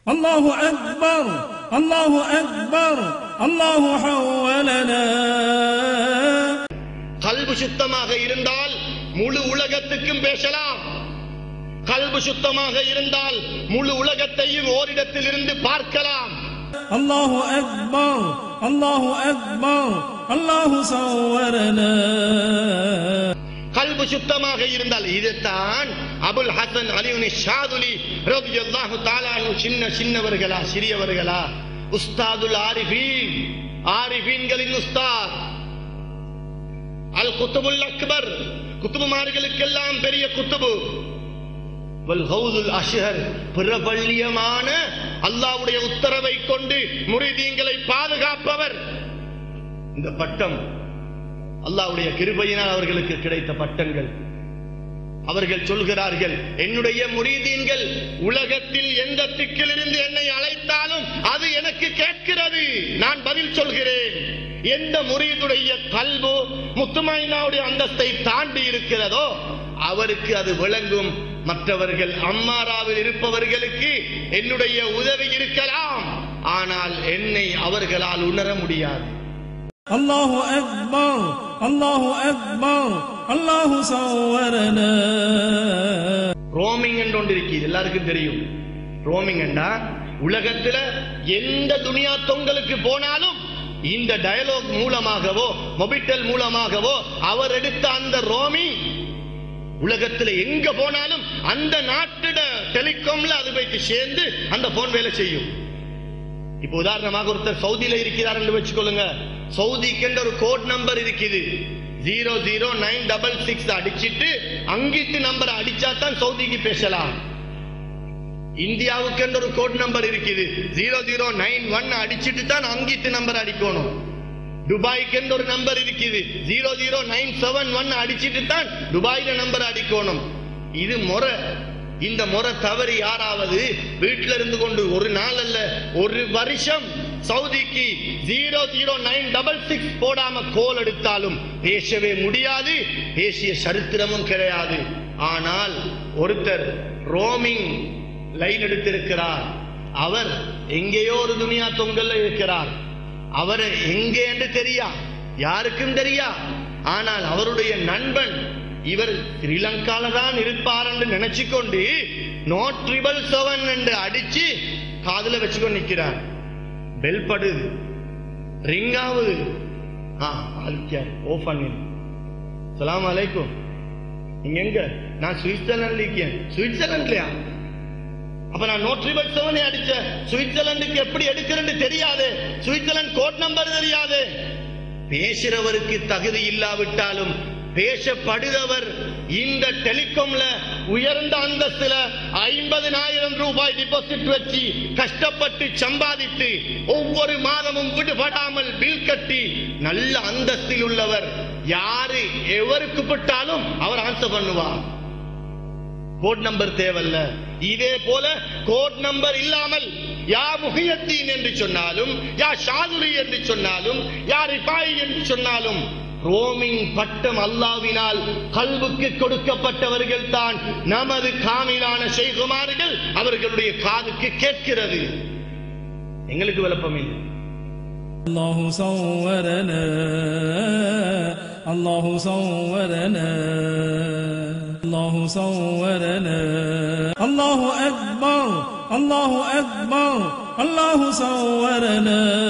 الله أكبر الله أكبر الله حولنا கல்பு சுத்தமாக இருந்தால் முழு உலகத்துக்கும் பேசலாம் கல்பு சுத்தமாக இருந்தால் முழு உலகத்தையும் ஓரிடத்தில் இருந்து பார்க்கலாம் الله أكبر الله أكبر الله صورنا கல்பு சுத்தமாக இருந்தால் இதுதான் அபுல் ஹசன் அலியுனி ஷாதுலி ரலியல்லாஹு தஆலா அன்ஹு சின்ன சின்னவர்களா சிறியவர்களா உஸ்தாதுல் ஆரிஃபீன் ஆரிஃபீன்களின் உஸ்தாத் அல் குத்துபுல் அக்பர் குத்துபுமார்களுக்கெல்லாம் பெரிய குத்துபு வல் ஹவுதுல் அஷ்ஹர் பிரபல்யமான அல்லாஹ்வுடைய உத்தரவை கொண்டு முரிதீன்களை பாதுகாப்பவர் இந்த பட்டம் அல்லாஹ்வுடைய கிருபையினால் அவர்களுக்கு கிடைத்த பட்டங்கள் அவர்கள் சொல்கிறார்கள் என்னுடைய முரீதீன்கள் உலகத்தில் எந்த திக்கிலிருந்து என்னை அழைத்தாலும் அது எனக்கு கேட்கிறது நான் பதில் சொல்கிறேன் எந்த முரீதுடைய கல்வு முத்துமைனாவுடைய அந்தஸ்தை தாண்டி இருக்கிறதோ அவருக்கு அது விளங்கும் மற்றவர்கள் அம்மாராவில் இருப்பவர்களுக்கு என்னுடைய உதவி இருக்கலாம் ஆனால் என்னை அவர்களால் உணர முடியாது الله أكبر الله أكبر الله صورنا ரோமிங் என்று ஒன்று இருக்குது எல்லாருக்கும் தெரியும் ரோமிங் என்றா உலகத்துல எந்த துனியா தொங்கலுக்கு போனாலும் இந்த டயலாக் மூலமாகவோ மொபிட்டல் மூலமாகவோ அவர் எடுத்த அந்த ரோமிங் உலகத்துல எங்க போனாலும் அந்த நாட்டிட டெலிகாம்ல அது போயிட்டு சேர்ந்து அந்த போன் வேலை செய்யும் இப்போ உதாரணமாக ஒருத்தர் சவுதியில இருக்கிறார் என்று வச்சுக்கொள்ளுங்க சவுதிக்கு என்ற ஒரு கோட் நம்பர் இருக்குது zero zero nine double six அடிச்சிட்டு அங்கிட்டு நம்பர் அடிச்சா தான் சவுதிக்கு பேசலாம் இந்தியாவுக்கு என்ற ஒரு கோட் நம்பர் இருக்குது ஜீரோ ஜீரோ நைன் ஒன் அடிச்சிட்டு தான் அங்கிட்டு நம்பர் அடிக்கணும் துபாய்க்கு என்ற ஒரு நம்பர் இருக்குது zero zero nine seven one அடிச்சிட்டு தான் துபாயில நம்பர் அடிக்கணும் இது முறை இந்த முறை தவறி யாராவது வீட்டில இருந்து கொண்டு ஒரு நாள் அல்ல ஒரு வருஷம் சவுதிக்கு zero zero nine double six போடாம கோல் எடுத்தாலும் பேசவே முடியாது பேசிய சரித்திரமும் கிடையாது ஆனால் ஒருத்தர் ரோமிங் லைன் எடுத்திருக்கிறார் அவர் எங்கேயோ ஒரு துனியா தொங்கல்ல இருக்கிறார் அவர் எங்கே என்று தெரியா யாருக்கும் தெரியா ஆனால் அவருடைய நண்பன் இவர் ஸ்ரீலங்கால தான் இருப்பார் என்று நினைச்சுக்கொண்டு நோ ட்ரிபிள் செவன் என்று அடிச்சு காதுல வச்சுக்கொண்டு நிக்கிறார் பெல் படுது ரிங் ஆகுது ஆ ஆலிக்கார் ஓ பண்ணி சலாம் அலைக்கும் நீங்க எங்க நான் சுவிட்சர்லாந்துல இருக்கேன் சுவிட்சர்லாந்துலயா அப்ப நான் நோ ட்ரிபிள் செவனே அடிச்ச சுவிட்சர்லாந்துக்கு எப்படி எடுக்கிறேன்னு தெரியாது சுவிட்சர்லாந்து கோட் நம்பர் தெரியாது பேசுறவருக்கு தகுதி இல்லாவிட்டாலும் பேசப்படுகிறவர் இந்த டெலிகாம்ல உயர்ந்த அந்தஸ்துல ஐம்பதினாயிரம் ரூபாய் டிபாசிட் வச்சு கஷ்டப்பட்டு சம்பாதித்து ஒவ்வொரு மாதமும் விடுபடாமல் பில் கட்டி நல்ல அந்தஸ்தில் உள்ளவர் யாரு எவருக்கு பட்டாலும் அவர் ஆன்சர் பண்ணுவார் கோட் நம்பர் தேவல்ல இதே போல கோட் நம்பர் இல்லாமல் யா முகியத்தீன் என்று சொன்னாலும் யா ஷாதுரி என்று சொன்னாலும் யா ரிபாய் என்று சொன்னாலும் ரோமிங் பட்டம் அல்லாவினால் கல்வுக்கு கொடுக்கப்பட்டவர்கள் தான் நமது காமிலான செய்குமார்கள் அவர்களுடைய காதுக்கு கேட்கிறது எங்களுக்கு விளப்பம் இல்லை الله صورنا الله صورنا الله صورنا الله أكبر الله أكبر الله صورنا